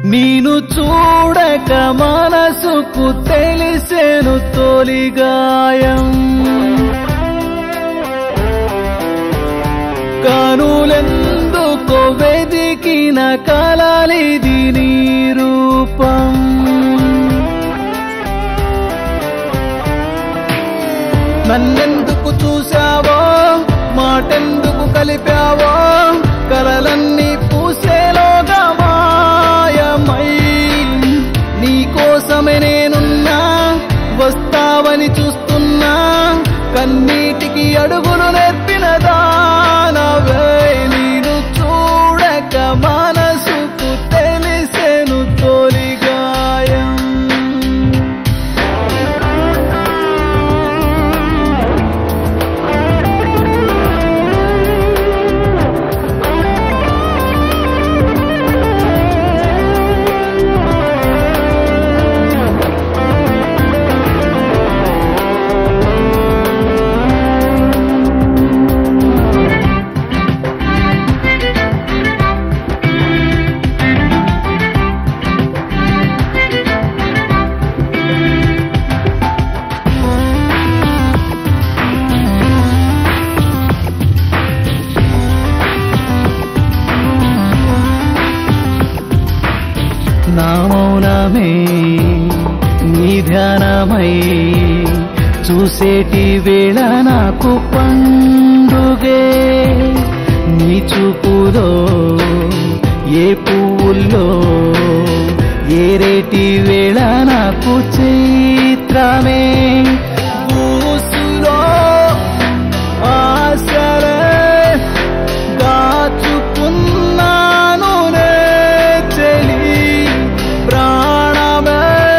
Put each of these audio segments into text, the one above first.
నేను చూడక మనసుకు తెలిసెను తొలిగాయం కనులెందుకు వెదికిన కలలిది నీ రూపం నన్నెందుకు చూసావో మాటెందుకు కలిపావో కలలన్నీ పూసేలోగా మాయమై నీకోసమే నేనున్నా వస్తావని చూస్తున్నా కన్నీటికి అడుగులు నేర్పిన దానవే నేను చూడక మనసుకు తెలిసెను తొలిగాయం నా మౌనమే నీ ధ్యానమై చూసేటి వేళ నాకు పండుగే నీ చూపులో ఏ పువ్వుల్లో ఏరేటి వేళ నాకు చైత్రమే ఊసులో ఆశలే దాచుకున్నాను నే చెలి ప్రాణమే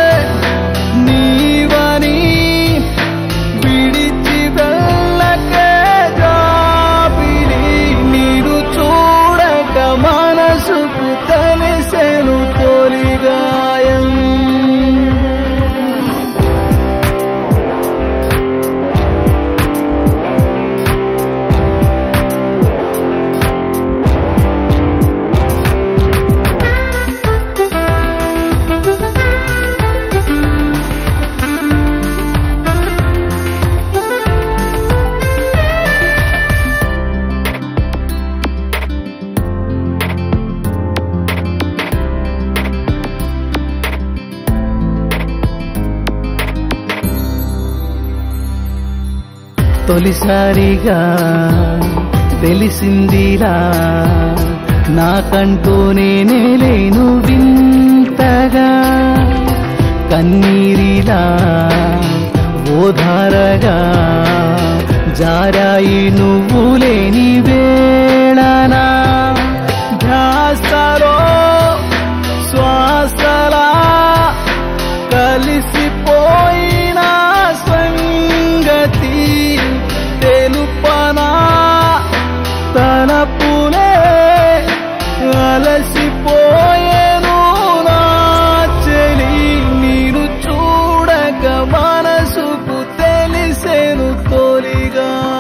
నీవని విడిచి వెళ్ళకే జాబిలి నీరు చూడక మనసుకు తెలిసెను తొలిగాయం తొలిసారిగా తెలిసిందిలా నాకంటూ నేనే లేను వింతగా కన్నీరిలా ఓధారగా జారాయి నువ్వు లేని వేళనా ధ్యాసలో శ్వాసలా కలిసిపోయిన సంగతి తెలుపనా తలపులే అలసిపోయేను నా చెలి నీరు చూడక మనసుకు తెలిసెను తొలిగా